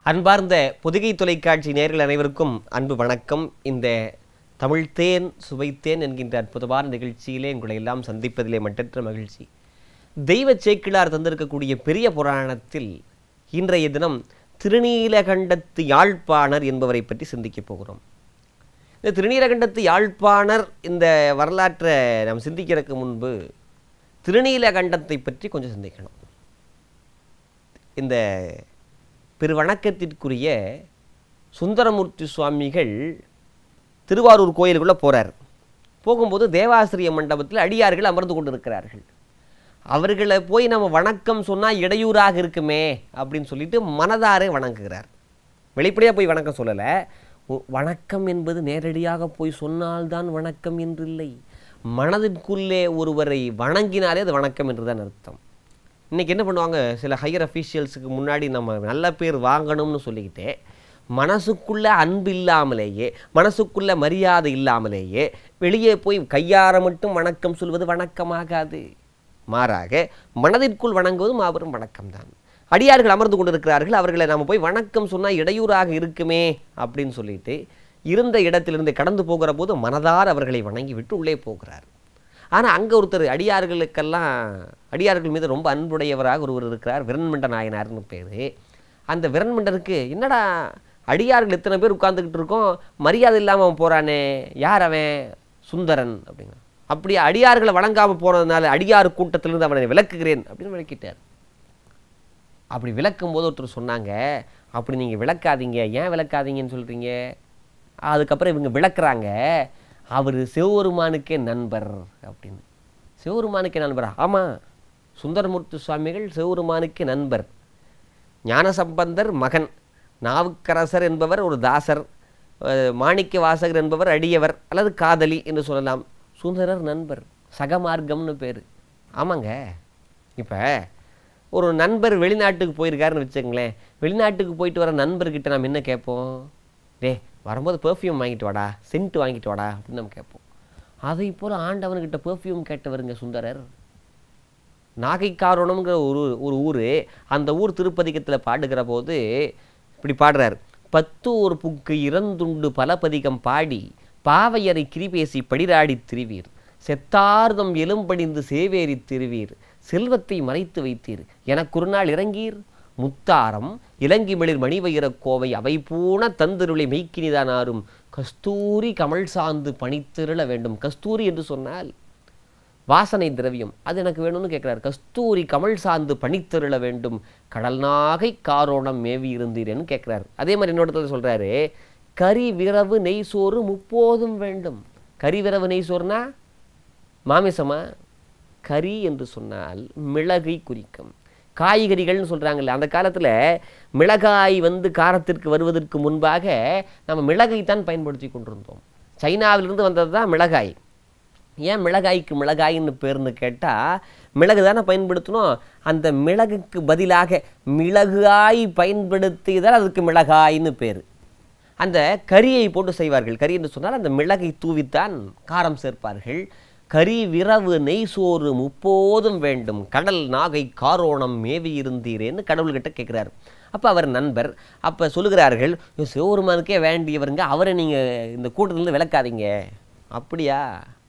அன்பார்ந்த பொதிகை தொலைக்காட்சி நேயர்கள் அனைவருக்கும் அன்பு வணக்கம் இந்த தமிழ்த்தேன் சுவைத்தேன் என்கின்ற அற்புதமான நிகழ்ச்சியிலே உங்களை எல்லாம் சந்திப்பதிலே மட்டற்ற மகிழ்ச்சி தெய்வ சேக்கிழார் தந்திருக்கக்கூடிய பெரிய புராணத்தில் இன்றைய தினம் திருநீலகண்டத்து யாழ்ப்பாணர் என்பவரை பற்றி சிந்திக்கப் போகிறோம் இந்த திருநீலகண்டத்து யாழ்ப்பாணர் இந்த வரலாற்றை நாம் சிந்திக்கிறதுக்கு முன்பு திருநீலகண்டத்தை பற்றி கொஞ்சம் சிந்திக்கணும் இந்த பெருவணக்கத்திற்குரிய சுந்தரமூர்த்தி சுவாமிகள் திருவாரூர் கோயிலுக்குள்ளே போகிறார் போகும்போது தேவாசிரிய மண்டபத்தில் அடியார்கள் அமர்ந்து கொண்டிருக்கிறார்கள் அவர்களை போய் நம்ம வணக்கம் சொன்னால் இடையூறாக இருக்குமே அப்படின்னு சொல்லிட்டு மனதாரே வணங்குகிறார் வெளிப்படையாக போய் வணக்கம் சொல்லலை உ- வணக்கம் என்பது நேரடியாக போய் சொன்னால்தான் வணக்கம் என்றில்லை மனதிற்குள்ளே ஒருவரை வணங்கினாலே அது வணக்கம் என்று தான் அர்த்தம் இன்றைக்கி என்ன பண்ணுவாங்க சில ஹையர் அஃபீஷியல்ஸுக்கு முன்னாடி நம்ம நல்ல பேர் வாங்கணும்னு சொல்லிக்கிட்டே மனசுக்குள்ள அன்பு இல்லாமலேயே மனசுக்குள்ள மரியாதை இல்லாமலேயே வெளியே போய் கையார மட்டும் வணக்கம் சொல்வது வணக்கமாகாது மாறாக மனதிற்குள் வணங்குவது மாபெரும் வணக்கம்தான் அடியார்கள் அமர்ந்து கொண்டிருக்கிறார்கள் அவர்களை நாம் போய் வணக்கம் சொன்னால் இடையூறாக இருக்குமே அப்படின்னு சொல்லிட்டு இருந்த இடத்திலிருந்து கடந்து போகிற போது மனதார் அவர்களை வணங்கி விட்டு உள்ளே போகிறார் ஆனால் அங்கே ஒருத்தர் அடியார்களுக்கெல்லாம் அடியார்கள் மீது ரொம்ப அன்புடையவராக ஒருவர் இருக்கிறார் விரண்மண்ட நாயனார்னு பேர் அந்த விரண்மண்டருக்கு என்னடா அடியார்கள் எத்தனை பேர் உட்கார்ந்துக்கிட்டு இருக்கோம் மரியாதை இல்லாமல் அவன் போகிறானே யார் அவன் சுந்தரன் அப்படிங்க அப்படி அடியார்களை வணங்காமல் போனதுனால அடியார் கூட்டத்திலிருந்து அவனை விளக்குகிறேன் அப்படின்னு விளக்கிட்டார் அப்படி விளக்கும் போது ஒருத்தர் சொன்னாங்க அப்படி நீங்கள் விளக்காதீங்க ஏன் விளக்காதீங்கன்னு சொல்கிறீங்க அதுக்கப்புறம் இவங்க விளக்குறாங்க அவர் சிவபெருமானுக்கே நண்பர் அப்படின்னு சிவபெருமானுக்கே நண்பரா ஆமாம் சுந்தரமூர்த்தி சுவாமிகள் சிவபெருமானுக்கே நண்பர் ஞானசம்பந்தர் மகன் நாவுக்கரசர் என்பவர் ஒரு தாசர் அஹ், மாணிக்க வாசகர் என்பவர் அடியவர் அல்லது காதலி என்று சொல்லலாம் சுந்தரர் நண்பர் சகமார்க்கம்னு பேர் ஆமாங்க இப்போ ஒரு நண்பர் வெளிநாட்டுக்கு போயிருக்காருன்னு வச்சுக்கங்களேன் வெளிநாட்டுக்கு போயிட்டு வர நண்பர்கிட்ட நம்ம என்ன கேட்போம் டே வரும்போது பெர்ஃப்யூம் வாங்கிட்டு வாடா சென்ட் வாங்கிட்டு வாடா அப்படின்னு நம்ம கேட்போம் அதை போல் ஆண்டவன்கிட்ட பெர்ஃப்யூம் கேட்டவருங்க சுந்தரர் நாகைக்காரோணம்ங்கிற ஒரு ஒரு ஊர் அந்த ஊர் திருப்பதிகத்தில் பாடுகிற போது இப்படி பாடுறார் பத்தூர் புக்கு இறந்துண்டு பல பதிகம் பாடி பாவையரை கிரிபேசி படிராடி திரிவீர் செத்தார்தம் எலும்படிந்து சேவேரி திருவீர் செல்வத்தை மறைத்து வைத்தீர் எனக்கொரு நாள் இறங்கீர் முத்தாரம் இலங்கிமிளிர் மணிவயிரக் கோவை அவை பூண தந்திருளை மெய்க்கினிதானாரும் கஸ்தூரி கமல் சார்ந்து பணித்திருள வேண்டும் கஸ்தூரி என்று சொன்னால் வாசனை திரவியம் அது எனக்கு வேணும்னு கேட்குறாரு கஸ்தூரி கமல் சார்ந்து பணித்தருள வேண்டும் கடல் நாகை காரோணம் மேவி இருந்தீரேன்னு கேட்குறாரு அதே மாதிரி இன்னொரு இடத்துல சொல்கிறாரு கறி விரவு நெய் சோறு முப்போதும் வேண்டும் கறி விரவு நெய் சோறுனா மாமிசமா கறி என்று சொன்னால் மிளகை குறிக்கும் காய்கறிகள்னு சொல்கிறாங்கல்ல அந்த காலத்தில் மிளகாய் வந்து காரத்திற்கு வருவதற்கு முன்பாக நம்ம மிளகை தான் பயன்படுத்தி கொண்டிருந்தோம் சைனாவிலிருந்து வந்தது தான் மிளகாய் ஏன் மிளகாய்க்கு மிளகாயின்னு பேர்னு கேட்டால் மிளகு தானே பயன்படுத்தணும் அந்த மிளகுக்கு பதிலாக மிளகாய் பயன்படுத்தியதால் அதுக்கு மிளகாய்ன்னு பேர் அந்த கரியை போட்டு செய்வார்கள் கரி என்று சொன்னால் அந்த மிளகை தூவித்தான் காரம் சேர்ப்பார்கள் கரி விரவு நெய் சோறு முப்போதும் வேண்டும் கடல் நாகை காரோணம் மேவி இருந்தீரேன்னு கடவுள்கிட்ட கேட்குறாரு அப்போ அவர் நண்பர் அப்போ சொல்லுகிறார்கள் "ஐயோ, சிவபெருமானுக்கே வேண்டியவருங்க அவரை நீங்கள் இந்த கூட்டத்திலேருந்து விளக்காதீங்க அப்படியா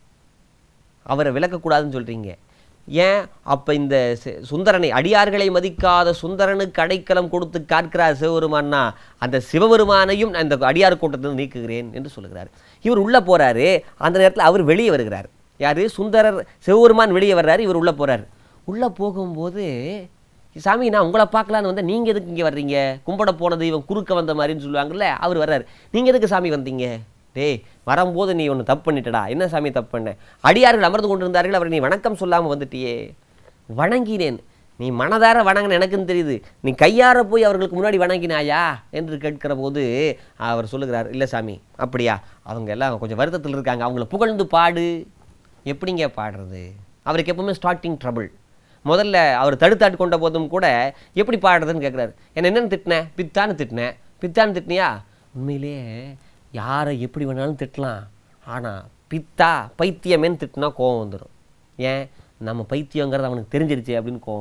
அவரை விளக்கக்கூடாதுன்னு சொல்கிறீங்க ஏன் அப்போ இந்த சி- சுந்தரனை அடியார்களை மதிக்காத சுந்தரனுக்கு அடைக்கலம் கொடுத்து காக்கிறார் சிவபெருமான்னா அந்த சிவபெருமானையும் நான் இந்த அடியார் கூட்டத்தில் நீக்குகிறேன் என்று சொல்லுகிறார் இவர் உள்ளே போகிறாரு அந்த நேரத்தில் அவர் வெளியே வருகிறார் யார் சுந்தரர் சிவபெருமான் வெளியே வர்றாரு இவர் உள்ளே போகிறார் உள்ளே போகும்போது சாமி நான் உங்களை பார்க்கலான்னு வந்தேன் நீங்கள் எதுக்கு இங்கே வர்றீங்க கும்பிட போன தெய்வம் குறுக்க வந்த மாதிரின்னு சொல்லுவாங்கல்ல அவர் வர்றாரு நீங்கள் எதுக்கு சாமி வந்தீங்க டேய் வரும்போது நீ ஒன்று தப்பு பண்ணிட்டடா என்ன சாமி தப்பு பண்ண அடியார்கள் அமர்ந்து கொண்டிருந்தார்கள் அவரை நீ வணக்கம் சொல்லாமல் வந்துட்டியே வணங்கினேன் நீ மனதார வணங்கின எனக்கும் தெரியுது நீ கையார போய் அவர்களுக்கு முன்னாடி வணங்கினாயா என்று கேட்கிற போது அவர் சொல்லுகிறார் இல்லை சாமி அப்படியா அவங்க எல்லாம் கொஞ்சம் வருத்தத்தில் இருக்காங்க அவங்கள புகழ்ந்து பாடு எப்படிங்க பாடுறது அவருக்கு எப்பவுமே ஸ்டார்டிங் ட்ரபிள் முதல்ல அவர் தடுத்தாட்டு கொண்ட போதும் கூட எப்படி பாடுறதுன்னு கேட்குறாரு என்ன என்னன்னு திட்டினேன் பித்தான்னு திட்டினேன் பித்தான்னு திட்டினியா உண்மையிலேயே யாரை எப்படி வேணாலும் திட்டலாம் ஆனால் பித்தா பைத்தியமேன்னு திட்டினா கோவம் வந்துடும் ஏன் நம்ம பைத்தியங்கிறது அவனுக்கு தெரிஞ்சிருச்சு அப்படின்னு கோவம் வந்துடும்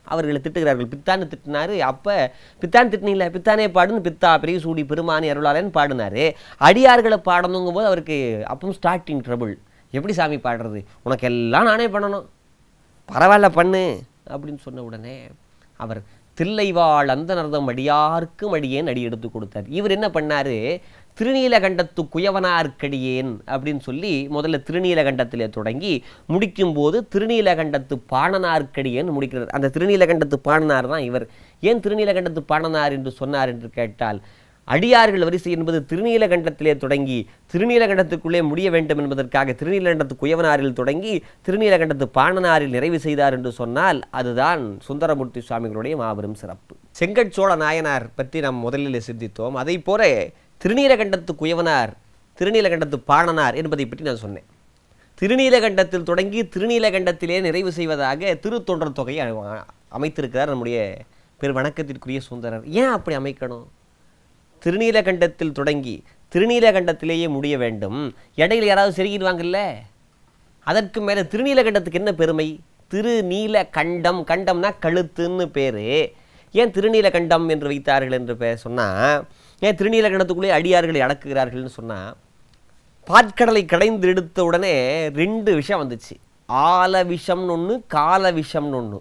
அவர்களை திட்டுகிறார்கள் பித்தான்னு திட்டினாரு அப்போ பித்தான் திட்டினீங்கள பித்தானே பாடுன்னு பித்தா பெரிய சூடி பெருமானி அருளாளன்னு பாடினாரு அடியார்களை பாடணுங்கும் போது அவருக்கு அப்பவும் ஸ்டார்டிங் ட்ரபிள் எப்படி சாமி பாடுறது உனக்கு எல்லாம் நானே பண்ணணும் பரவாயில்ல பண்ணு அப்படின்னு சொன்ன உடனே அவர் தில்லைவாழ் அந்தனர்தம் அடியார்க்கும் அடியேன் அடி எடுத்து கொடுத்தார் இவர் என்ன பண்ணாரு திருநீலகண்டத்து குயவனார்க்கடியேன் அப்படின்னு சொல்லி முதல்ல திருநீலகண்டத்திலே தொடங்கி முடிக்கும்போது திருநீலகண்டத்து பாணனார்க்கடியேன் முடிக்கிறார் அந்த திருநீலகண்டத்து பாணனார் தான் இவர் ஏன் திருநீலகண்டத்து பாணனார் என்று சொன்னார் என்று கேட்டால் அடியார்கள் வரிசை என்பது திருநீலகண்டத்திலே தொடங்கி திருநீலகண்டத்துக்குள்ளே முடிய வேண்டும் என்பதற்காக திருநீலகண்டத்து குயவனாரில் தொடங்கி திருநீலகண்டத்து பாணனாரில் நிறைவு செய்தார் என்று சொன்னால் அதுதான் சுந்தரமூர்த்தி சுவாமிகளுடைய மாபெரும் சிறப்பு செங்கட்சோழ நாயனார் பற்றி நாம் முதலில் சிந்தித்தோம் அதை போல திருநீலகண்டத்து குயவனார் திருநீலகண்டத்து பாணனார் என்பதை பற்றி நான் சொன்னேன் திருநீலகண்டத்தில் தொடங்கி திருநீலகண்டத்திலே நிறைவு செய்வதாக திருத்தொண்டர் தொகையை அ- அமைத்திருக்கிறார் நம்முடைய பெரு வணக்கத்திற்குரிய சுந்தரர் ஏன் அப்படி அமைக்கணும் திருநீலகண்டத்தில் தொடங்கி திருநீலகண்டத்திலேயே முடிய வேண்டும் இடையில யாராவது செருகிடுவாங்கல்ல அதற்கு மேலே திருநீலகண்டத்துக்கு என்ன பெருமை திருநீல கண்டம் கண்டம்னா கழுத்துன்னு பேர் ஏன் திருநீலகண்டம் என்று வைத்தார்கள் என்று பே சொன்னால் ஏன் திருநீலகண்டத்துக்குள்ளே அடியார்களை அடக்குகிறார்கள்னு சொன்னால் பாற்கடலை கடைந்து எடுத்த உடனே ரெண்டு விஷம் வந்துச்சு ஆல விஷம்னு ஒன்று கால விஷம்னு ஒன்று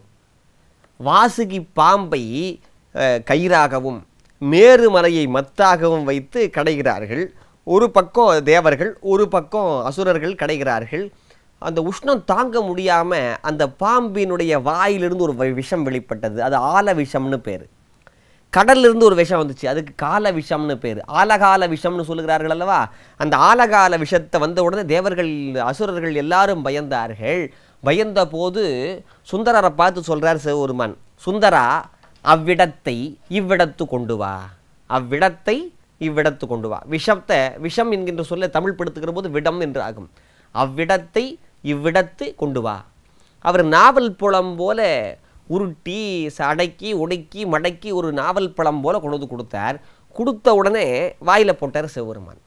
வாசுகி பாம்பை அஹ், கயிறாகவும் மேருமலையை மத்தாகவும் வைத்து கடைகிறார்கள் ஒரு பக்கம் தேவர்கள் ஒரு பக்கம் அசுரர்கள் கடைகிறார்கள் அந்த உஷ்ணம் தாங்க முடியாமல் அந்த பாம்பினுடைய வாயிலிருந்து ஒரு வி- விஷம் வெளிப்பட்டது அது ஆல விஷம்னு பேர் கடல்ல இருந்து ஒரு விஷம் வந்துச்சு அதுக்கு கால விஷம்னு பேர் ஆலகால விஷம்னு சொல்லுகிறார்கள் அல்லவா அந்த ஆலகால விஷத்தை வந்த உடனே தேவர்கள் அசுரர்கள் எல்லாரும் பயந்தார்கள் பயந்த போது சுந்தரரை பார்த்து சொல்றார் சிவபெருமான் சுந்தரா அவ்விடத்தை இவ்விடத்து கொண்டு வா அவ்விடத்தை இவ்விடத்து கொண்டு வா விஷத்தை விஷம் என்கின்ற சொல்ல தமிழ் படுத்துகிற போது விடம் என்று ஆகும் அவ்விடத்தை இவ்விடத்து கொண்டு வா அவர் நாவல் புலம் போல உருட்டி ச- அடக்கி உடைக்கி மடக்கி ஒரு நாவல் பழம் போல கொண்டு வந்து கொடுத்தார் கொடுத்த உடனே வாயில போட்டார் சிவபெருமான்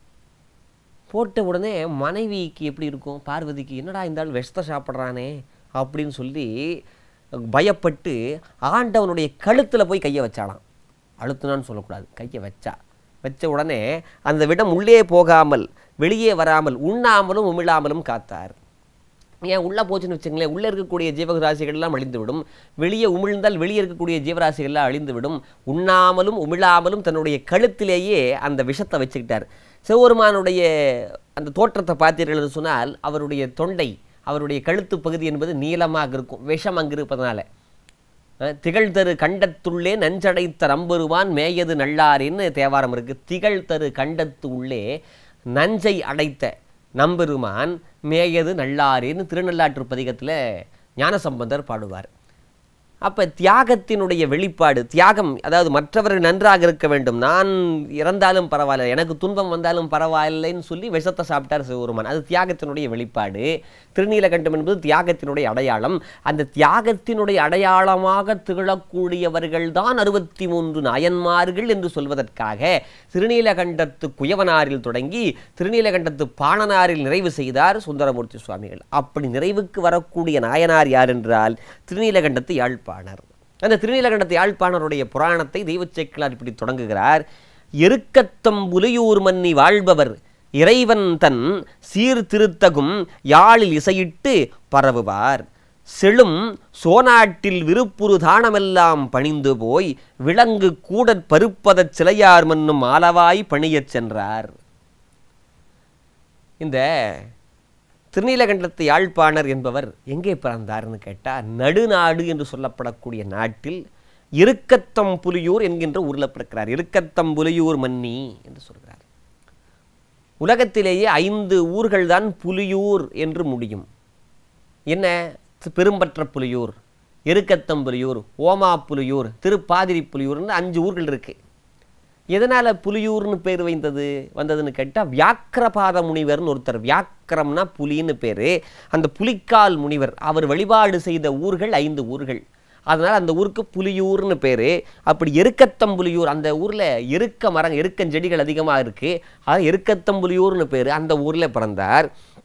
போட்ட உடனே மனைவிக்கு எப்படி இருக்கும் பார்வதிக்கு என்னடா இந்த ஆள் விஷத்தை சாப்பிட்றானே அப்படின்னு சொல்லி பயப்பட்டு ஆண்டவனுடைய கழுத்தில் போய் கையை வச்சாளாம் அழுத்துனான்னு சொல்லக்கூடாது கையை வச்சா வச்ச உடனே அந்த விடம் உள்ளே போகாமல் வெளியே வராமல் உண்ணாமலும் உமிழாமலும் காத்தார் ஏன் உள்ளே போச்சுன்னு வச்சுங்களேன் உள்ளே இருக்கக்கூடிய ஜீவராசிகள்லாம் அழிந்துவிடும் வெளியே உமிழ்ந்தால் வெளியே இருக்கக்கூடிய ஜீவராசிகள்லாம் அழிந்துவிடும் உண்ணாமலும் உமிழாமலும் தன்னுடைய கழுத்திலேயே அந்த விஷத்தை வச்சுக்கிட்டார் சிவபெருமானுடைய அந்த தோற்றத்தை பார்த்தீர்கள் என்று சொன்னால் அவருடைய தொண்டை அவருடைய கழுத்து பகுதி என்பது நீளமாக இருக்கும் விஷம் அங்கு இருப்பதனால அஹ், திகழ் தரு கண்டத்துள்ளே நஞ்சடைத்த நம்பெருவான் மேயது நல்லாரின்னு தேவாரம் இருக்கு திகழ் தரு கண்டத்து உள்ளே நஞ்சை அடைத்த நம்பெருமான் மேயது நல்லாரின்னு திருநள்ளாற்று பதிகத்தில் ஞானசம்பந்தர் பாடுவார் அப்போ தியாகத்தினுடைய வெளிப்பாடு தியாகம் அதாவது மற்றவர்கள் நன்றாக இருக்க வேண்டும் நான் இறந்தாலும் பரவாயில்லை எனக்கு துன்பம் வந்தாலும் பரவாயில்லைன்னு சொல்லி விஷத்தை சாப்பிட்டார் சிவபெருமான் அது தியாகத்தினுடைய வெளிப்பாடு திருநீலகண்டம் என்பது தியாகத்தினுடைய அடையாளம் அந்த தியாகத்தினுடைய அடையாளமாக திகழக்கூடியவர்கள் தான் அறுபத்தி மூன்று நாயன்மார்கள் என்று சொல்வதற்காக திருநீலகண்டத்து குயவனாரில் தொடங்கி திருநீலகண்டத்து பாணனாரில் நிறைவு செய்தார் சுந்தரமூர்த்தி சுவாமிகள் அப்படி நிறைவுக்கு வரக்கூடிய நாயனார் யார் என்றால் திருநீலகண்டத்து யாழ்ப்பாணர் அந்த திருநீலகண்டத்து யாழ்ப்பாணருடைய புராணத்தை தெய்வச்சேக்கிலார் இப்படி தொடங்குகிறார் எருக்கத்தம் புலியூர் மன்னி வாழ்பவர் இறைவன் தன் சீர்திருத்தகும் யாழில் இசையிட்டு பரவுவார் செழும் சோனாட்டில் விருப்புரு தானமெல்லாம் பணிந்து போய் விலங்கு கூடற் பருப்பதச் சிலையார் மன்னும் ஆலவாய் பணியச் சென்றார் இந்த திருநீலகண்டத்து யாழ்ப்பாணர் என்பவர் எங்கே பிறந்தார்னு கேட்டால் நடுநாடு என்று சொல்லப்படக்கூடிய நாட்டில் இருக்கத்தம் புலியூர் என்கின்ற ஊரில் பிறக்கிறார் இருக்கத்தம் புலியூர் மன்னி என்று சொல்கிறார் உலகத்திலேயே ஐந்து ஊர்கள் தான் புலியூர் என்று முடியும் என்ன தி- பெரும்பற்ற புலியூர் எருக்கத்தம் புலியூர் ஓமா புலியூர் திருப்பாதிரி புலியூர்னு அஞ்சு ஊர்கள் இருக்கு எதனால் புலியூர்னு பேர் வைந்தது வந்ததுன்னு கேட்டால் வியாக்கிரபாத முனிவர்னு ஒருத்தர் வியாக்கிரம்னா புலின்னு பேர் அந்த புலிக்கால் முனிவர் அவர் வழிபாடு செய்த ஊர்கள் ஐந்து ஊர்கள் அதனால் அந்த ஊருக்கு புலியூர்னு பேர் அப்படி எருக்கத்தம்புலியூர் அந்த ஊரில் எருக்க மரம் எருக்கஞ்செடிகள் அதிகமாக இருக்குது அது எருக்கத்தம்புலியூர்னு பேர் அந்த ஊரில் பிறந்தார்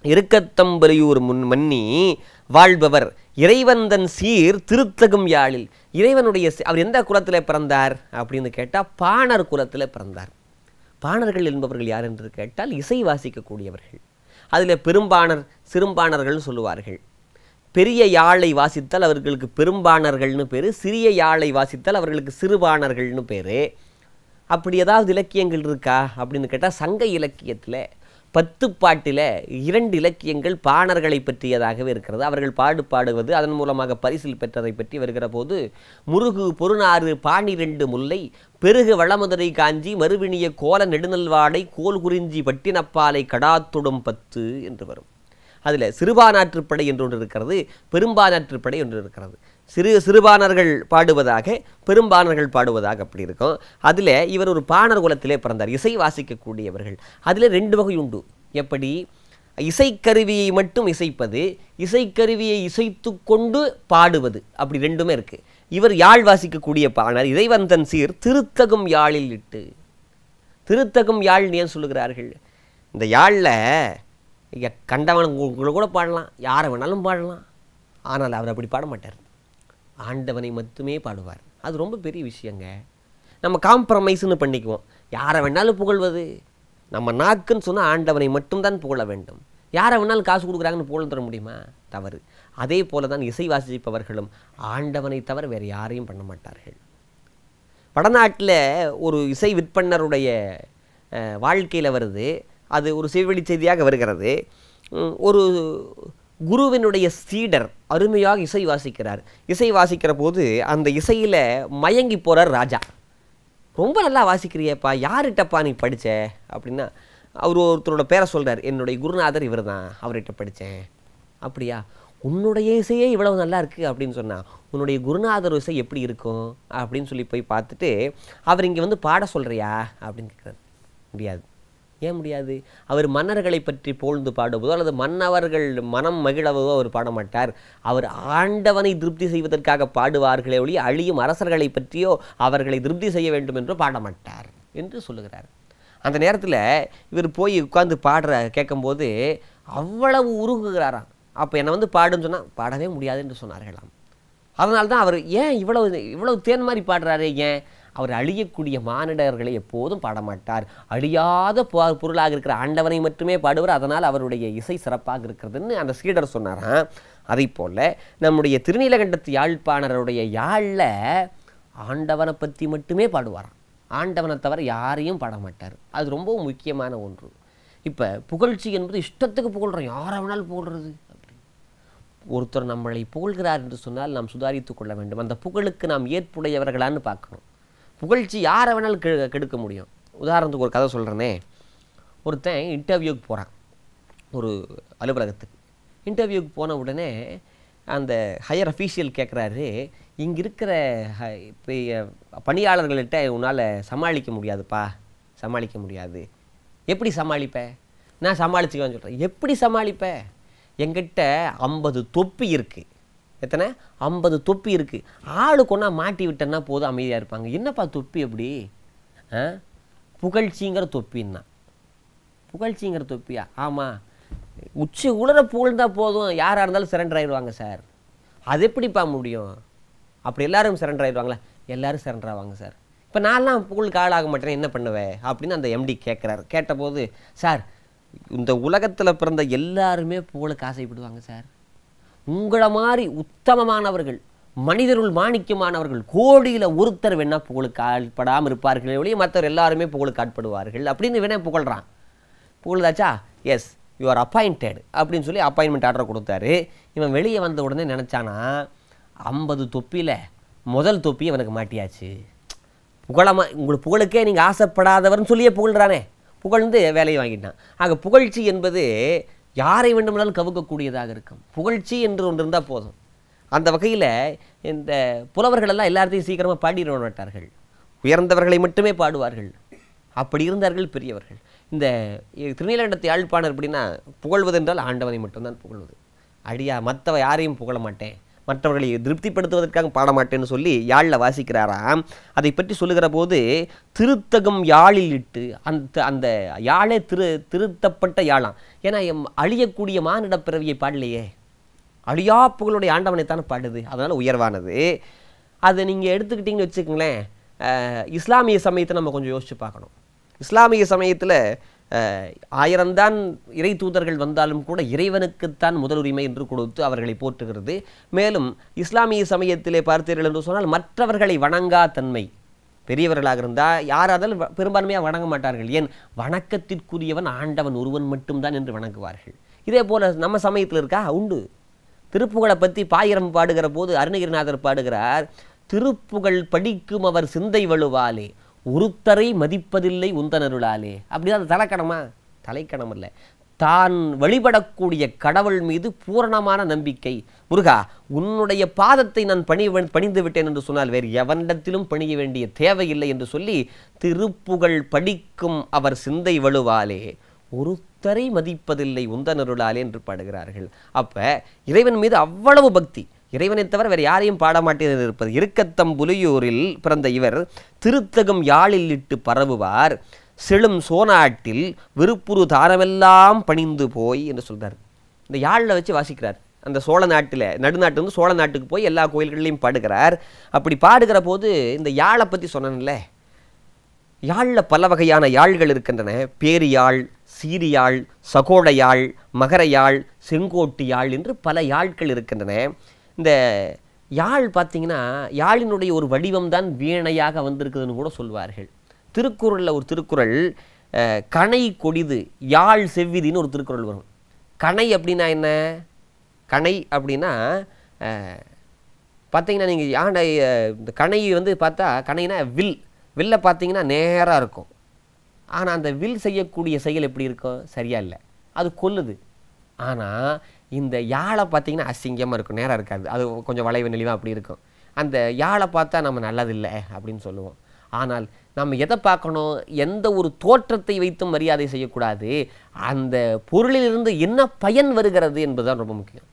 இருக்கத்தம்பலியூர் முன் மன்னி வாழ்பவர் இறைவந்தன் சீர் திருத்தகும் யாழில் இறைவனுடைய சி- அவர் எந்த குலத்தில் பிறந்தார் அப்படின்னு கேட்டால் பாணர் குலத்தில் பிறந்தார் பாணர்கள் என்பவர்கள் யார் என்று கேட்டால் இசை வாசிக்கக்கூடியவர்கள் அதில் பெரும்பாணர் சிறும்பாணர்கள் சொல்லுவார்கள் பெரிய யாழை வாசித்தால் அவர்களுக்கு பெரும்பாணர்கள்னு பேர் சிறிய யாழை வாசித்தால் அவர்களுக்கு சிறுபாணர்கள்னு பேர் அப்படி ஏதாவது இலக்கியங்கள் இருக்கா அப்படின்னு கேட்டால் சங்க இலக்கியத்தில் பத்து பாட்டில் இரண்டு இலக்கியங்கள் பாணர்களை பற்றியதாகவே இருக்கிறது அவர்கள் பாடு பாடுவது அதன் மூலமாக பரிசில் பெற்றதை பற்றி வருகிற போது முருகு பொருநாறு பாணிரெண்டு முல்லை பெருகு வளமுதரை காஞ்சி மறுவினிய கோல நெடுநல்வாடை கோல் குறிஞ்சி பட்டினப்பாலை கடாத்துடும் பத்து என்று வரும் அதில் சிறுபானாற்றுப்படை என்று ஒன்று இருக்கிறது பெரும்பானாற்றுப்படை ஒன்று இருக்கிறது சிறு சிறுபாணர்கள் பாடுவதாக பெரும்பாணர்கள் பாடுவதாக அப்படி இருக்கும் அதில் இவர் ஒரு பாணர் குலத்திலே பிறந்தார் இசை வாசிக்கக்கூடியவர்கள் அதில் ரெண்டு வகை உண்டு எப்படி இசைக்கருவியை மட்டும் இசைப்பது இசைக்கருவியை இசைத்து கொண்டு பாடுவது அப்படி ரெண்டுமே இருக்கு இவர் யாழ் வாசிக்கக்கூடிய பாணர் இறைவந்தன் சீர் திருத்தகும் யாழில் இட்டு திருத்தகும் யாழ் ஏன் சொல்லுகிறார்கள் இந்த யாழில் இங்கே கண்டவன் உங்களை கூட பாடலாம் யாரை வேணாலும் பாடலாம் ஆனால் அவர் அப்படி பாட மாட்டார் ஆண்டவனை மட்டுமே பாடுவார் அது ரொம்ப பெரிய விஷயங்க நம்ம காம்ப்ரமைஸ்னு பண்ணிக்குவோம் யாரை வேணாலும் புகழ்வது நம்ம நாக்குன்னு சொன்னால் ஆண்டவனை மட்டும்தான் புகழ வேண்டும் யாரை வேணாலும் காசு கொடுக்குறாங்கன்னு புகழ் தர முடியுமா தவறு அதே போல தான் இசை வாசிப்பவர்களும் ஆண்டவனை தவிர வேறு யாரையும் பண்ண மாட்டார்கள் வடநாட்டில் ஒரு இசை விற்பனருடைய வாழ்க்கையில் வருது அது ஒரு செவிவெளி செய்தியாக வருகிறது உம், ஒரு குருவினுடைய சீடர் அருமையாக இசை வாசிக்கிறார் இசை வாசிக்கிற போது அந்த இசையில் மயங்கி போகிறார் ராஜா ரொம்ப நல்லா வாசிக்கிறியேப்பா யார்கிட்டப்பா நீ படிச்ச அப்படின்னா அவர் ஒருத்தரோட பேரை சொல்றார் என்னுடைய குருநாதர் இவர் தான் அவர்கிட்ட படித்தேன் அப்படியா உன்னுடைய இசையே இவ்வளவு நல்லா இருக்குது அப்படின்னு சொன்னா உன்னுடைய குருநாதர் இசை எப்படி இருக்கும் அப்படின்னு சொல்லி போய் பார்த்துட்டு அவர் இங்கே வந்து பாட சொல்றியா அப்படின்னு கேட்குறாரு முடியாது ஏன் முடியாது அவர் மன்னர்களை பற்றி புகழ்ந்து பாடுவதோ அல்லது மன்னவர்கள் மனம் மகிழவதோ அவர் பாட மாட்டார் அவர் ஆண்டவனை திருப்தி செய்வதற்காக பாடுவார்களே ஒழிய அழியும் அரசர்களை பற்றியோ அவர்களை திருப்தி செய்ய வேண்டும் என்றோ பாட மாட்டார் என்று சொல்லுகிறார் அந்த நேரத்தில் இவர் போய் உட்கார்ந்து பாடுற கேட்கும்போது அவ்வளவு உருகுகிறாராம் அப்போ என்னை வந்து பாடுன்னு சொன்னால் பாடவே முடியாது என்று சொன்னார்களாம் அதனால தான் அவர் ஏன் இவ்வளவு இவ்வளவு தேன் மாதிரி பாடுறாரு ஏன் அவர் அழியக்கூடிய மானிடர்களை எப்போதும் பாட மாட்டார் அழியாத பொ- பொருளாக இருக்கிற ஆண்டவனை மட்டுமே பாடுவார் அதனால் அவருடைய இசை சிறப்பாக இருக்கிறதுன்னு அந்த சீடர் சொன்னாராம் அதை போல நம்முடைய திருநீலகண்டத்து யாழ்ப்பாணருடைய யாழில் ஆண்டவனை பற்றி மட்டுமே பாடுவாராம் ஆண்டவனை தவிர யாரையும் பாட மாட்டார் அது ரொம்பவும் முக்கியமான ஒன்று இப்போ புகழ்ச்சி என்பது இஷ்டத்துக்கு புகழ்கிறோம் யாரை வேணாலும் புகழ்றது அப்படி ஒருத்தர் நம்மளை புகழ்கிறார் என்று சொன்னால் நாம் சுதாரித்துக் கொள்ள வேண்டும் அந்த புகழுக்கு நாம் ஏற்புடையவர்களான்னு பார்க்கணும் புகழ்ச்சி யாரை வேணாலும் கெ கெடுக்க முடியும் உதாரணத்துக்கு ஒரு கதை சொல்கிறேனே ஒருத்தன் இன்டர்வியூக்கு போகிறான் ஒரு அலுவலகத்துக்கு இன்டர்வியூக்கு போன உடனே அந்த ஹையர் அஃபீஷியல் கேட்குறாரு இங்கே இருக்கிற ஹ- இப்போ பணியாளர்கள்ட்ட உன்னால் சமாளிக்க முடியாதுப்பா சமாளிக்க முடியாது எப்படி சமாளிப்ப நான் சமாளிச்சுக்கவேன்னு சொல்கிறேன் எப்படி சமாளிப்ப என்கிட்ட ஐம்பது தொப்பி இருக்குது எத்தனை ஐம்பது தொப்பி இருக்குது ஆளு கொண்டா மாட்டி விட்டேன்னா போதும் அமைதியாக இருப்பாங்க என்னப்பா தொப்பி எப்படி ஆ புகழ்ச்சிங்கிற தொப்பின்னா புகழ்ச்சிங்கிற தொப்பியா ஆமாம் உச்சி உலர புகழ்ந்தா போதும் யாராக இருந்தாலும் சரண்டர் ஆயிடுவாங்க சார் அது எப்படிப்பா முடியும் அப்படி எல்லாரும் சரண்டர் ஆயிடுவாங்களா எல்லாரும் சரண்டர் ஆவாங்க சார் இப்போ நான்லாம் புகழுக்கு ஆளாக மாட்டேன் என்ன பண்ணுவேன் அப்படின்னு அந்த எம்டி கேட்குறாரு கேட்டபோது சார் இந்த உலகத்தில் பிறந்த எல்லாருமே புகழுக்கு ஆசைப்படுவாங்க சார் உங்களை மாதிரி உத்தமமானவர்கள் மனிதருள் மாணிக்கமானவர்கள் கோடியில் ஒருத்தர் வேணா புகழுக்கு ஆட்படாமல் இருப்பார்களே ஒழிய மற்றவர் எல்லாருமே புகழுக்கு ஆட்படுவார்கள் அப்படின்னு வேணா புகழ்றான் புகழுதாச்சா எஸ் யூ ஆர் அப்பாயிண்டட் அப்படின்னு சொல்லி அப்பாயின்மெண்ட் ஆர்டர் கொடுத்தாரு இவன் வெளியே வந்த உடனே நினச்சானா ஐம்பது தொப்பியில் முதல் தொப்பி அவனுக்கு மாட்டியாச்சு புகழமா உங்களுக்கு புகழுக்கே நீங்கள் ஆசைப்படாதவர்னு சொல்லியே புகழ்றானே புகழ்ந்து வேலையை வாங்கிட்டான் ஆக புகழ்ச்சி என்பது யாரை வேண்டுமானாலும் கவுக்கக்கூடியதாக இருக்கும் புகழ்ச்சி என்று ஒன்று இருந்தால் போதும் அந்த வகையில் இந்த புலவர்கள் எல்லாம் எல்லாத்தையும் சீக்கிரமாக பாடிட மாட்டார்கள் உயர்ந்தவர்களை மட்டுமே பாடுவார்கள் அப்படி இருந்தார்கள் பெரியவர்கள் இந்த திருநீலகண்டத்து யாழ்ப்பாணர் எப்படின்னா புகழ்வது என்றால் ஆண்டவனை மட்டும்தான் புகழ்வது அடியா மற்றவ யாரையும் புகழ மாட்டேன் மற்றவர்களை திருப்திப்படுத்துவதற்காக பாட மாட்டேன்னு சொல்லி யாழில் வாசிக்கிறாராம் அதை பற்றி சொல்லுகிற போது திருத்தகம் யாழில் இட்டு அந்த அந்த யாழே திரு திருத்தப்பட்ட யாழாம் ஏன்னா எம் அழியக்கூடிய மானிடப் பிறவியை பாடலையே அழியா புகழுடைய ஆண்டவனைத்தானே பாடுது அதனால் உயர்வானது அதை நீங்கள் எடுத்துக்கிட்டிங்கன்னு வச்சுக்கோங்களேன் அஹ், இஸ்லாமிய சமயத்தை நம்ம கொஞ்சம் யோசிச்சு பார்க்கணும் இஸ்லாமிய சமயத்தில் ஆயிரம்தான் இறை தூதர்கள் வந்தாலும் கூட இறைவனுக்குத்தான் முதலுரிமை என்று கொடுத்து அவர்களை போற்றுகிறது மேலும் இஸ்லாமிய சமயத்திலே பார்த்தீர்கள் என்று சொன்னால் மற்றவர்களை வணங்கா தன்மை பெரியவர்களாக இருந்தால் யாராதாலும் வ- பெரும்பான்மையாக வணங்க மாட்டார்கள் ஏன் வணக்கத்திற்குரியவன் ஆண்டவன் ஒருவன் மட்டும்தான் என்று வணங்குவார்கள் இதே போல நம்ம சமயத்தில் இருக்கா உண்டு திருப்புகழை பற்றி பாயிரம் பாடுகிற போது அருணகிரிநாதர் பாடுகிறார் திருப்புகழ் படிக்கும் அவர் சிந்தை வலுவாலே ஒருத்தரை மதிப்பதில்லை உந்தனருளாலே அப்படிதான் அது தலைக்கணமா தலைக்கணம் இல்லை தான் வழிபடக்கூடிய கடவுள் மீது பூரணமான நம்பிக்கை முருகா உன்னுடைய பாதத்தை நான் பணி பணிந்து விட்டேன் என்று சொன்னால் வேறு எவனிடத்திலும் பணிய வேண்டிய தேவையில்லை என்று சொல்லி திருப்புகழ் படிக்கும் அவர் சிந்தை வலுவாலே ஒருத்தரை மதிப்பதில்லை உந்தனருளாலே என்று பாடுகிறார்கள் அப்ப இறைவன் மீது அவ்வளவு பக்தி இறைவனை தவிர வேறு யாரையும் பாட மாட்டேன் இருப்பது இருக்கத்தம் புலியூரில் பிறந்த இவர் திருத்தகம் யாழில் இட்டு பரவுவார் செழும் சோனாட்டில் விருப்புரு தாரமெல்லாம் பணிந்து போய் என்று சொல்றார் இந்த யாழில் வச்சு வாசிக்கிறார் அந்த சோழ நாட்டில் நடுநாட்டு வந்து சோழ நாட்டுக்கு போய் எல்லா கோயில்கள்லையும் பாடுகிறார் அப்படி பாடுகிற போது இந்த யாழை பற்றி சொன்னேன்ல யாழில் பல வகையான யாழ்கள் இருக்கின்றன பேரியாழ் சீரியாழ் சகோட யாழ் மகர யாழ் செங்கோட்டு யாழ் என்று பல யாழ்கள் இருக்கின்றன இந்த யாழ் பார்த்தீங்கன்னா யாழினுடைய ஒரு வடிவம் தான் வீணையாக வந்திருக்குதுன்னு கூட சொல்வார்கள் திருக்குறளில் ஒரு திருக்குறள் அஹ், கணை கொடிது யாழ் செவ்விதின்னு ஒரு திருக்குறள் வரும் கணை அப்படின்னா என்ன கணை அப்படின்னா அஹ், பார்த்தீங்கன்னா நீங்கள் யானை அஹ், இந்த கணை வந்து பார்த்தா கணைனா வில் வில்லை பார்த்தீங்கன்னா நேராக இருக்கும் ஆனால் அந்த வில் செய்யக்கூடிய செயல் எப்படி இருக்கும் சரியா இல்லை அது கொல்லுது ஆனால் இந்த யாழை பார்த்தீங்கன்னா அசிங்கமாக இருக்கும் நேராக இருக்காது அது கொஞ்சம் வளைவு நெளிவாக அப்படி இருக்கும் அந்த யாழை பார்த்தா நம்ம நல்லதில்லை அப்படின்னு சொல்லுவோம் ஆனால் நம்ம எதை பார்க்கணும் எந்த ஒரு தோற்றத்தை வைத்தும் மரியாதை செய்யக்கூடாது அந்த பொருளிலிருந்து என்ன பயன் வருகிறது என்பதுதான் ரொம்ப முக்கியம்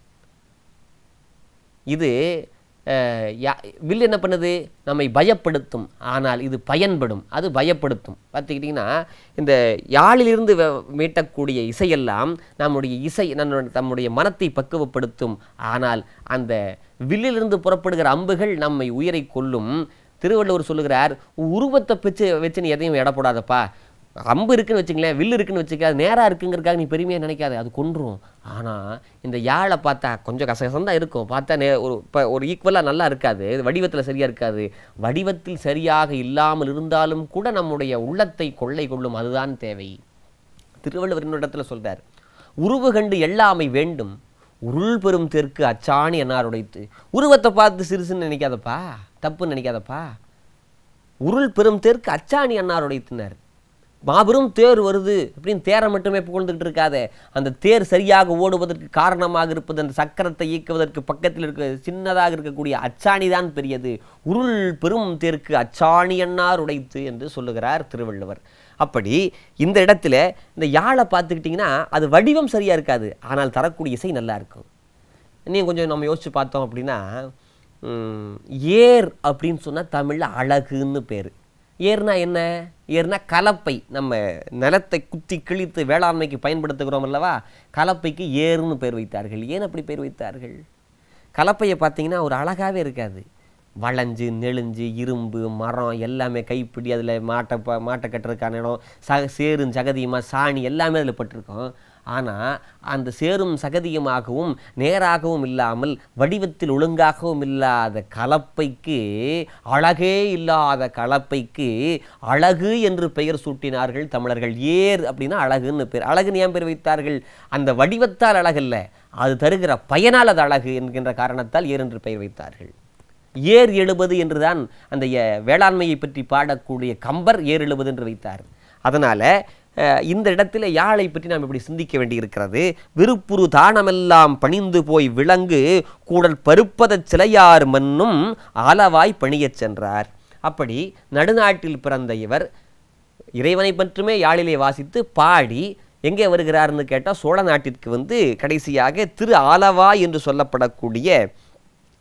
இது அஹ், யா- வில் என்ன பண்ணுது நம்மை பயப்படுத்தும் ஆனால் இது பயன்படும் அது பயப்படுத்தும் பார்த்துக்கிட்டிங்கன்னா இந்த யாழிலிருந்து வ- மீட்டக்கூடிய இசையெல்லாம் நம்முடைய இசை நம்முடைய நம்முடைய மனத்தை பக்குவப்படுத்தும் ஆனால் அந்த வில்லிலிருந்து புறப்படுகிற அம்புகள் நம்மை உயிரை கொல்லும் திருவள்ளுவர் சொல்லுகிறார் உருவத்தை வச்சு வச்சு நீ எதையும் எடை போடாதப்பா அம்பு இருக்குன்னு வச்சுங்களேன் வில்லு இருக்குன்னு வச்சுக்க அது நேராக இருக்குங்கிறதுக்காக நீ பெருமையாக நினைக்காத அது கொன்றும் ஆனால் இந்த யாழை பார்த்தா கொஞ்சம் கசகசம் தான் இருக்கும் பார்த்தா நே ஒரு இப்போ ஒரு ஈக்குவலாக நல்லா இருக்காது வடிவத்தில் சரியாக இருக்காது வடிவத்தில் சரியாக இல்லாமல் இருந்தாலும் கூட நம்முடைய உள்ளத்தை கொள்ளை கொள்ளும் அதுதான் தேவை திருவள்ளுவர் இன்னொரு இடத்துல சொல்றார் உருவு கண்டு எல்லாமை வேண்டும் உருள் பெரும் தெற்கு அச்சாணி என்னார் உடைத்து உருவத்தை பார்த்து சிறுசுன்னு நினைக்காதப்பா தப்புன்னு நினைக்காதப்பா உருள் பெரும் தெற்கு அச்சாணி அன்னார் உடைத்தினார் மாபெரும் தேர் வருது அப்படின்னு தேரை மட்டுமே புகழ்ந்துகிட்டு இருக்காதே அந்த தேர் சரியாக ஓடுவதற்கு காரணமாக இருப்பது அந்த சக்கரத்தை இயக்குவதற்கு பக்கத்தில் இருக்க சின்னதாக இருக்கக்கூடிய அச்சாணி தான் பெரியது உருள் பெரும் தேருக்கு அச்சாணி அன்னார் உடைத்து என்று சொல்லுகிறார் திருவள்ளுவர் அப்படி இந்த இடத்துல இந்த யாழை பார்த்துக்கிட்டிங்கன்னா அது வடிவம் சரியாக இருக்காது ஆனால் தரக்கூடிய இசை நல்லா இருக்கும் இன்னும் கொஞ்சம் நம்ம யோசிச்சு பார்த்தோம் அப்படின்னா ம், ஏர் அப்படின்னு சொன்னால் தமிழில் அழகுன்னு பேர் ஏர்னா என்ன ஏர்னா கலப்பை நம்ம நிலத்தை குத்தி கிழித்து வேளாண்மைக்கு பயன்படுத்துகிறோம் அல்லவா கலப்பைக்கு ஏர்னு பேர் வைத்தார்கள் ஏன் அப்படி பேர் வைத்தார்கள் கலப்பையை பார்த்தீங்கன்னா ஒரு அழகாகவே இருக்காது வளைஞ்சு நெளிஞ்சு இரும்பு மரம் எல்லாமே கைப்பிடி அதில் மாட்டை ப மாட்டை கட்டுறதுக்கான இடம் ச சேரும் சகதியுமாக சாணி எல்லாமே அதில் பட்டிருக்கும் ஆனால் அந்த சேரும் சகதியுமாகவும் நேராகவும் இல்லாமல் வடிவத்தில் ஒழுங்காகவும் இல்லாத கலப்பைக்கு அழகே இல்லாத கலப்பைக்கு அழகு என்று பெயர் சூட்டினார்கள் தமிழர்கள் ஏர் அப்படின்னா அழகுன்னு பேர் அழகுன்னு ஏன் பேர் வைத்தார்கள் அந்த வடிவத்தால் அழகல்ல அது தருகிற பயனால் அது அழகு என்கின்ற காரணத்தால் ஏர் என்று பெயர் வைத்தார்கள் ஏர் எழுபது என்றுதான் அந்த எ- வேளாண்மையை பற்றி பாடக்கூடிய கம்பர் ஏர் எழுபது என்று வைத்தார் அதனால அஹ், இந்த இடத்துல யாழை பற்றி நாம் இப்படி சிந்திக்க வேண்டியிருக்கிறது விருப்புரு தானமெல்லாம் பணிந்து போய் விலங்கு கூடல் பருப்பதச் சிலையார் மன்னும் ஆலவாய் பணியச் சென்றார் அப்படி நடுநாட்டில் பிறந்த இவர் இறைவனை மட்டுமே யாழிலே வாசித்து பாடி எங்கே வருகிறார்னு கேட்டால் சோழ நாட்டிற்கு வந்து கடைசியாக திரு ஆலவாய் என்று சொல்லப்படக்கூடிய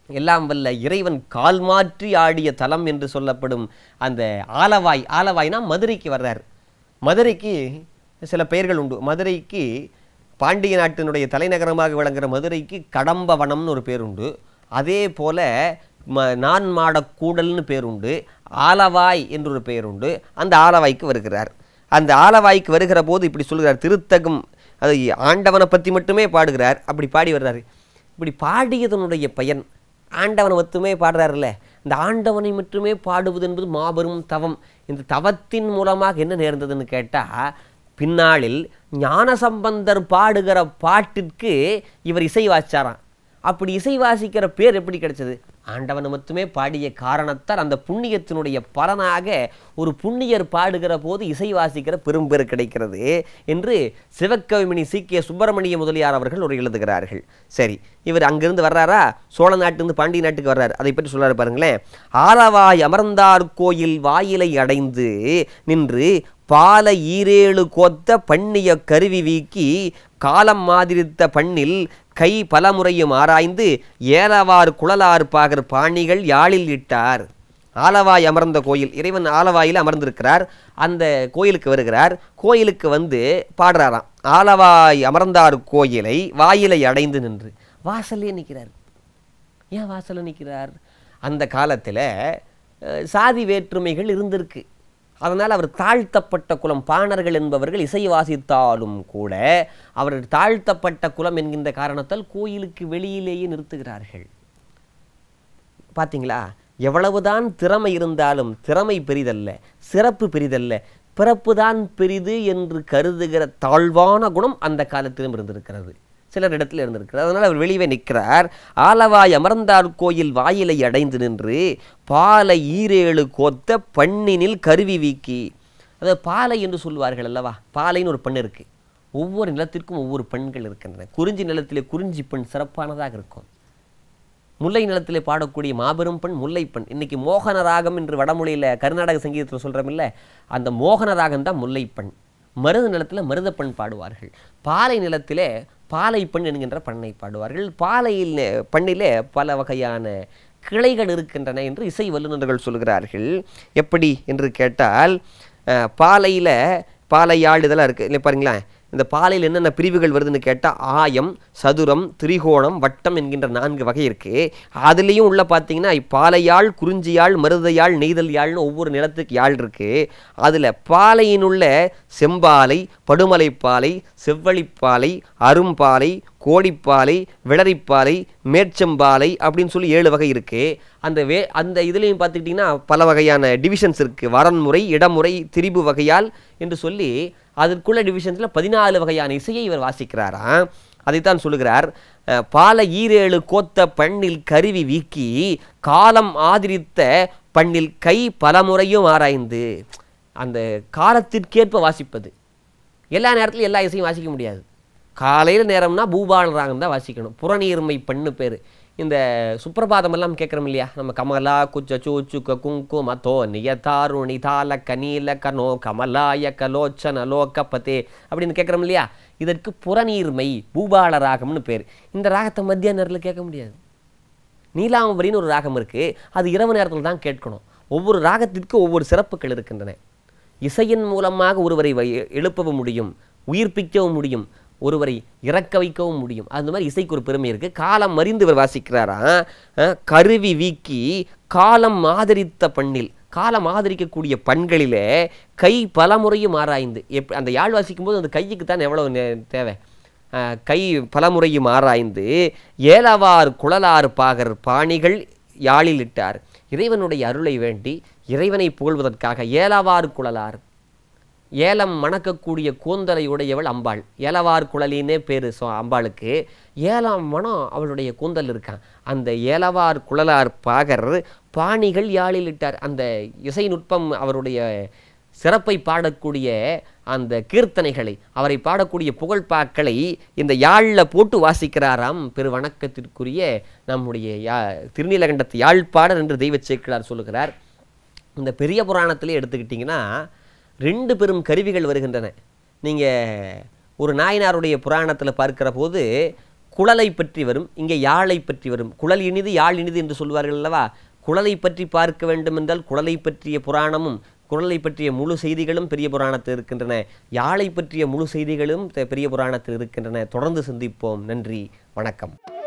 எல்லாம் வல்ல இறைவன் கால் மாற்றி ஆடிய தலம் என்று சொல்லப்படும் அந்த ஆலவாய் ஆலவாய்னா மதுரைக்கு வர்றார் மதுரைக்கு சில பெயர்கள் உண்டு மதுரைக்கு பாண்டிய நாட்டினுடைய தலைநகரமாக விளங்குற மதுரைக்கு கடம்பவனம்னு ஒரு பேர் உண்டு அதே போல ம நான் மாடக்கூடல்னு பேர் உண்டு ஆலவாய் என்று ஒரு பெயர் உண்டு அந்த ஆலவாய்க்கு வருகிறார் அந்த ஆலவாய்க்கு வருகிற போது இப்படி சொல்கிறார் திருத்தகம் அது ஆண்டவனை பற்றி மட்டுமே பாடுகிறார் அப்படி பாடி வர்றாரு இப்படி பாடியதனுடைய பயன் ஆண்டவனை மட்டுமே பாடுறாருல்ல இந்த ஆண்டவனை மட்டுமே பாடுவது என்பது மாபெரும் தவம் இந்த தவத்தின் மூலமாக என்ன நேர்ந்ததுன்னு கேட்டால் பின்னாளில் ஞானசம்பந்தர் பாடுகிற பாட்டிற்கு இவர் இசை வாச்சாராம் அப்படி இசை வாசிக்கிற பேர் எப்படி கிடைச்சது ஆண்டவனை மட்டுமே பாடிய காரணத்தால் அந்த புண்ணியத்தினுடைய பலனாக ஒரு புண்ணியர் பாடுகிற போது இசை வாசிக்கிற பெரும்பேறு கிடைக்கிறது என்று சிவக்கவிமணி சி கே சுப்பிரமணிய முதலியார் அவர்கள் ஒரு எழுதுகிறார்கள் சரி இவர் அங்கிருந்து வர்றாரா சோழ நாட்டிலிருந்து பாண்டிய நாட்டுக்கு வர்றாரு அதை பற்றி சொல்றாரு பாருங்களேன் ஆலவாய் அமர்ந்தார் கோயில் வாயிலை அடைந்து நின்று பால ஈரேழு கோத்த பண்ணிய கருவி வீக்கி காலம் மாதிரித்த பண்ணில் கை பலமுறையும் ஆராய்ந்து ஏலவார் குழலார் பாகர் பாணிகள் யாழில் இட்டார் ஆலவாய் அமர்ந்த கோயில் இறைவன் ஆலவாயில் அமர்ந்திருக்கிறார் அந்த கோயிலுக்கு வருகிறார் கோயிலுக்கு வந்து பாடுறாராம் ஆலவாய் அமர்ந்தார் கோயிலை வாயிலை அடைந்து நின்று வாசல்லே நிற்கிறார் ஏன் வாசல்ல நிற்கிறார் அந்த காலத்தில் சாதி வேற்றுமைகள் இருந்திருக்கு அதனால் அவர் தாழ்த்தப்பட்ட குலம் பாணர்கள் என்பவர்கள் இசை வாசித்தாலும் கூட அவர் தாழ்த்தப்பட்ட குலம் என்கின்ற காரணத்தால் கோயிலுக்கு வெளியிலேயே நிறுத்துகிறார்கள் பார்த்தீங்களா எவ்வளவுதான் திறமை இருந்தாலும் திறமை பெரிதல்ல சிறப்பு பெரிதல்ல பிறப்புதான் பெரிது என்று கருதுகிற தாழ்வான குணம் அந்த காலத்திலும் இருந்திருக்கிறது சிலர் இடத்துல இருந்திருக்கிறது அதனால் அவர் வெளியே நிற்கிறார் ஆலவாய் அமர்ந்தார் கோயில் வாயிலை அடைந்து நின்று பாலை ஈரேழு கோத்த பண்ணினில் கருவி வீக்கி அதாவது பாலை என்று சொல்லுவார்கள் அல்லவா பாலைன்னு ஒரு பெண் இருக்கு ஒவ்வொரு நிலத்திற்கும் ஒவ்வொரு பெண்கள் இருக்கின்றன குறிஞ்சி நிலத்திலே குறிஞ்சி பெண் சிறப்பானதாக இருக்கும் முல்லை நிலத்திலே பாடக்கூடிய மாபெரும் பெண் முல்லை பெண் இன்னைக்கு மோகன ராகம் என்று வடமொழியில் கர்நாடக சங்கீதத்தில் சொல்கிறோமில்ல அந்த மோகன ராகம் தான் முல்லை பெண் மருத நிலத்தில் மருத பெண் பாடுவார்கள் பாலை நிலத்திலே பாலை பெண் என்கின்ற பண்ணை பாடுவார்கள் பாலையில் பண்ணிலே பல வகையான கிளைகள் இருக்கின்றன என்று இசை வல்லுநர்கள் சொல்கிறார்கள் எப்படி என்று கேட்டால் அஹ், பாலையில் பாலையாழ் இதெல்லாம் இருக்குது இல்லை பாருங்களேன் இந்த பாலையில் என்னென்ன பிரிவுகள் வருதுன்னு கேட்டால் ஆயம் சதுரம் திரிகோணம் வட்டம் என்கின்ற நான்கு வகை இருக்குது அதுலேயும் உள்ள பார்த்தீங்கன்னா பாலையாழ் குறிஞ்சியாழ் மருதையாழ் நெய்தல் யாழ்னு ஒவ்வொரு நிலத்துக்கு யாழ் இருக்குது அதில் பாலையினுள்ள செம்பாலை படுமலைப்பாலை செவ்வழிப்பாலை அரும்பாலை கோடிப்பாலை விளரிப்பாலை மேற்செம்பாலை அப்படின்னு சொல்லி ஏழு வகை இருக்குது அந்த வே அந்த இதுலேயும் பார்த்துக்கிட்டிங்கன்னா பல வகையான டிவிஷன்ஸ் இருக்குது வரன்முறை இடமுறை திரிபு வகையால் என்று சொல்லி அதற்குள்ள டிவிஷன்ஸில் பதினாலு வகையான இசையை இவர் வாசிக்கிறாராம் அதைத்தான் சொல்லுகிறார் அஹ், பால ஈரேழு கோத்த பண்ணில் கருவி வீக்கி காலம் ஆதரித்த பண்ணில் கை பலமுறையும் ஆராய்ந்து அந்த காலத்திற்கேற்ப வாசிப்பது எல்லா நேரத்துலையும் எல்லா இசையும் வாசிக்க முடியாது காலையில் நேரம்னா பூபால ராகம் தான் வாசிக்கணும் புறநீர்மை பண்ணு பேர் இந்த சுப்பிரபாதம் எல்லாம் கேட்குறோம் இல்லையா நம்ம கமலா குச்ச சூச்சுக்க குங்கும தோ நியதாருணி தால கனீல கனோ கமலாய கலோச்சன லோகபதே அப்படின்னு கேட்குறோம் இல்லையா இதற்கு புறநீர்மை பூபால ராகம்னு பேர் இந்த ராகத்தை மத்திய நேரத்தில் கேட்க முடியாது நீலாம்பரின்னு ஒரு ராகம் இருக்குது அது இரவு நேரத்தில் தான் கேட்கணும் ஒவ்வொரு ராகத்திற்கு ஒவ்வொரு சிறப்புகள் இருக்கின்றன இசையின் மூலமாக ஒருவரை வை- எழுப்பவும் முடியும் உயிர்ப்பிக்கவும் முடியும் ஒருவரை இறக்க வைக்கவும் முடியும் அந்த மாதிரி இசைக்கு ஒரு பெருமை இருக்குது காலம் மறிந்து இவர் வாசிக்கிறாரா அஹ், கருவி வீக்கி காலம் ஆதரித்த பண்ணில் காலம் ஆதரிக்கக்கூடிய பண்களிலே கை பலமுறையும் ஆராய்ந்து எப் அந்த யாழ் வாசிக்கும் போது அந்த கைக்கு தான் எவ்வளவு நே- தேவை அஹ், கை பலமுறையும் ஆராய்ந்து ஏலவார் குழலார் பாகர் பாணிகள் யாழில் இட்டார் இறைவனுடைய அருளை வேண்டி இறைவனை புகழ்வதற்காக ஏலவார் குழலார் ஏலம் மணக்கக்கூடிய கூந்தலை உடையவள் அம்பாள் ஏலவார் குழலினே பேர் சோ அம்பாளுக்கு ஏலம் மனம் அவளுடைய கூந்தல் இருக்கான் அந்த ஏலவார் குழலார் பாகர் பாணிகள் யாழில் இட்டார் அந்த இசை நுட்பம் அவருடைய சிறப்பை பாடக்கூடிய அந்த கீர்த்தனைகளை அவரை பாடக்கூடிய புகழ்பாக்களை இந்த யாழில் போட்டு வாசிக்கிறாராம் பெரு வணக்கத்திற்குரிய நம்முடைய யா திருநீலகண்டத்து யாழ்ப்பாடர் என்று தெய்வச் சேக்கிழார் சொல்லுகிறார் இந்த பெரிய புராணத்திலே எடுத்துக்கிட்டிங்கன்னா ரெண்டு பெரும் கருவிகள் வருகின்றன நீங்கள் ஒரு நாயனாருடைய புராணத்தில் பார்க்கிற போது குழலை பற்றி வரும் இங்கே யாழை பற்றி வரும் குழல் இனிது யாழ் இனிது என்று சொல்வார்கள் அல்லவா குழலை பற்றி பார்க்க வேண்டும் என்றால் குழலை பற்றிய புராணமும் குழலை பற்றிய முழு செய்திகளும் பெரிய புராணத்தில் இருக்கின்றன யாழை பற்றிய முழு செய்திகளும் பெரிய புராணத்தில் இருக்கின்றன தொடர்ந்து சிந்திப்போம் நன்றி வணக்கம்